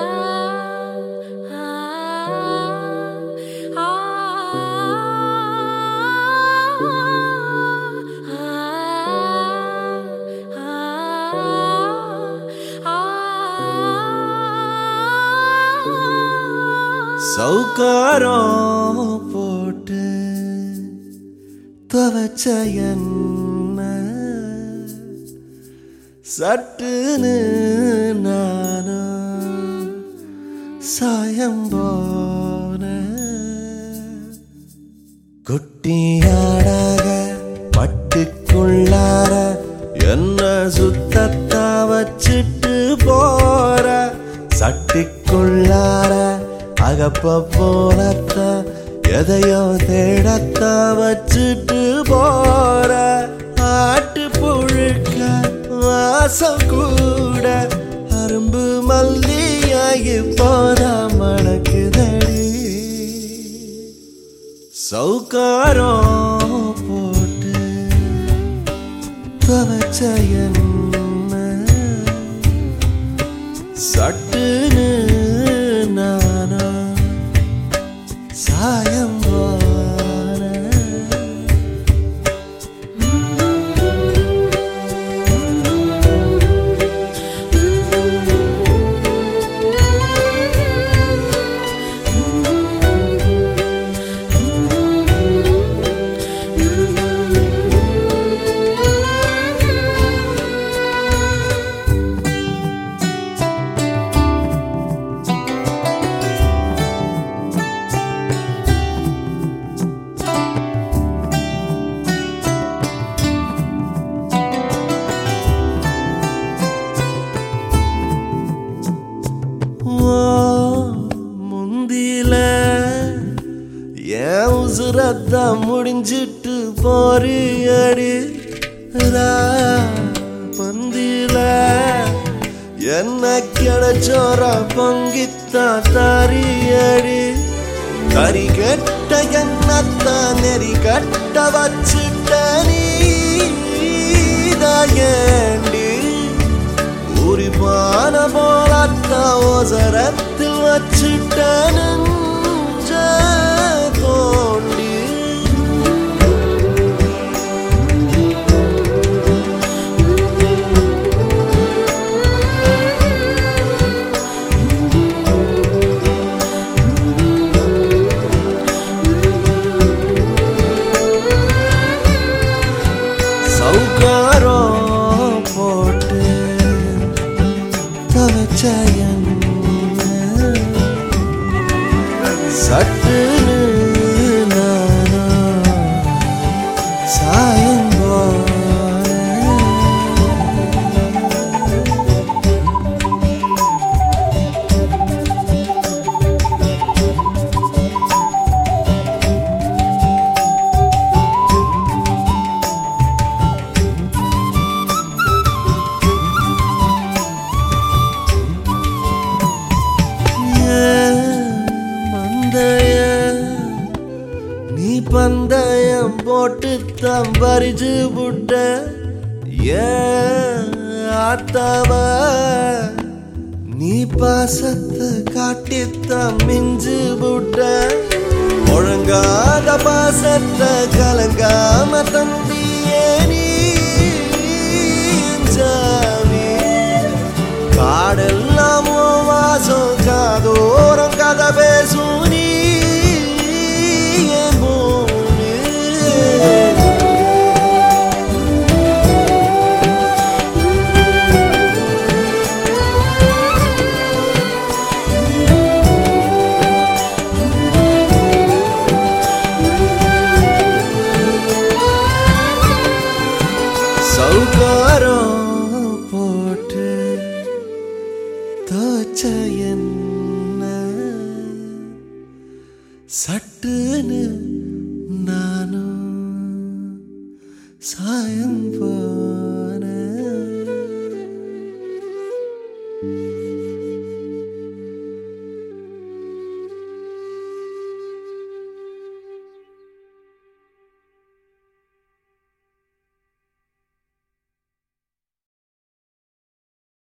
சவுக்காரம் போட்டு துவச்ச என்ன சட்டுன்னு நானும் சாயம் போன குட்டியாடாக பட்டுக்குள்ளார என்ன சுத்தத்தா வச்சிட்டு போற சட்டிக்குள்ளார அகப்ப போலத்த எதையோ தேடத்த வச்சிட்டு போற ஆட்டு புழுக்க வாசம் கூட அரும்பு மல்லியாகி போதா மணக்குதடி சவுக்காரம் போட்டு துவச்ச என்ன சட்டுன்னு நானா சாயம் போன ஓ, முந்தில என் உசுரத்த முடிஞ்சிட்டு போறியடி பந்தில என்ன கிடைச்சோர பொங்கித்தா தாரியடி கறி கெட்ட என்னத்த நெறி கட்ட வச்சுட்ட நீதாயேண்டி உரிப்பான போலத்த ஓசரத்தில் வச்சுட்ட நெஞ்ச தோண்டி சவுக்காரம் போட்டு துவச்ச என்ன சட்டுன்னு நானா சாயம் போன மந்தைய நீ பந்தயம் போட்டு தான் பறிச்சு புட்ட ஏன் ஆத்தாவ நீ பாசத்தை காட்டித்தான் மிஞ்சு புட்ட ஒழுங்காத பாசத்தை கலங்காம தந்தியே நீ ஜாமி காடெல்லாம் உன் வாசம் காதோரம் கதை பேசும் நீ என் பூமி. சவுக்காரம் போட்டு தோச்ச என்ன சட்டுன்னு நானும் சாயம் போன